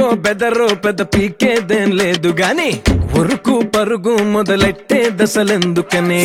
బెదరు పెద్ద పీకేదేం లేదు గాని ఉరుకు పరుగు మొదలెట్టే దశలెందుకని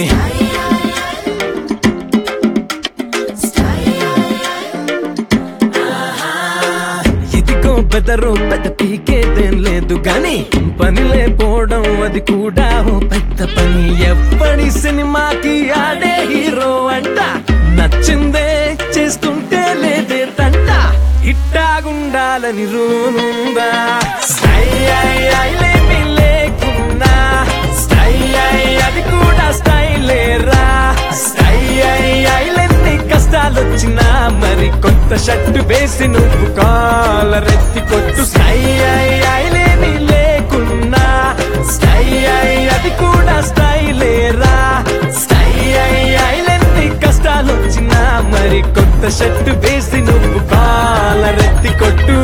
ఇదిగో బెదరు పెద్ద పీకేదేం లేదు గాని పని లేకపోవడం అది కూడా ఓ పెద్ద పని ఎప్పటి సినిమాకి ఆడే హీరో అంట నచ్చిందే చేస్తుంటే లేదే తంట ఇట్టాగుండాలని రూనుందా స్టై ఐ ఐ లేమి లేకున్నా స్టై ఐ అది కూడా స్టైలేరా స్టై ఐ ఐ లెన్ని కష్టాలొచ్చినా మరి కొత్త షర్టు వేసి నువ్వు కాలరెత్తి కొట్టు స్టై ఐ ఐ లేని లేకున్నా స్టై ఐ అది కూడా స్టైలేరా స్టై ఐ ఐ లెన్ని కష్టాలొచ్చినా మరి కొత్త షర్టు వేసి నువ్వు కాలరెత్తి కొట్టు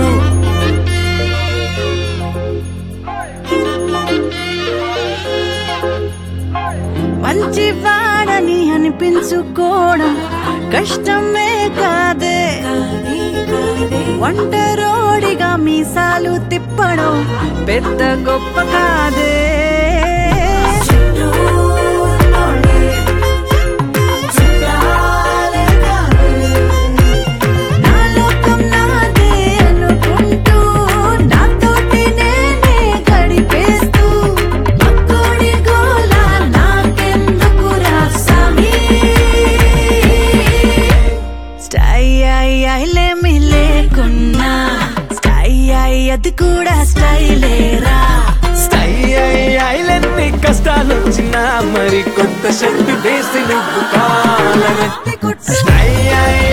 మంచి వాడని అనిపించుకోవడం కష్టమే కాదే ఒంటరోడిగా మీసాలు తిప్పడం పెద్ద గొప్ప కాదే నా లోకం నాదే అనుకుంటూ నాతోటి నేనే గడిపేస్తూ మక్కుడి గోల నాకెందుకురా సామి స్టై ఐ ఐలేమి లేకున్నా స్టై ఐ అది కూడా స్టైలేరా స్టై ఐ ఐలెన్ని కష్టాలొచ్చినా మరి కొత్త షర్టు వేసి నువ్వు కాలరెత్తి కొట్టు స్టై ఐ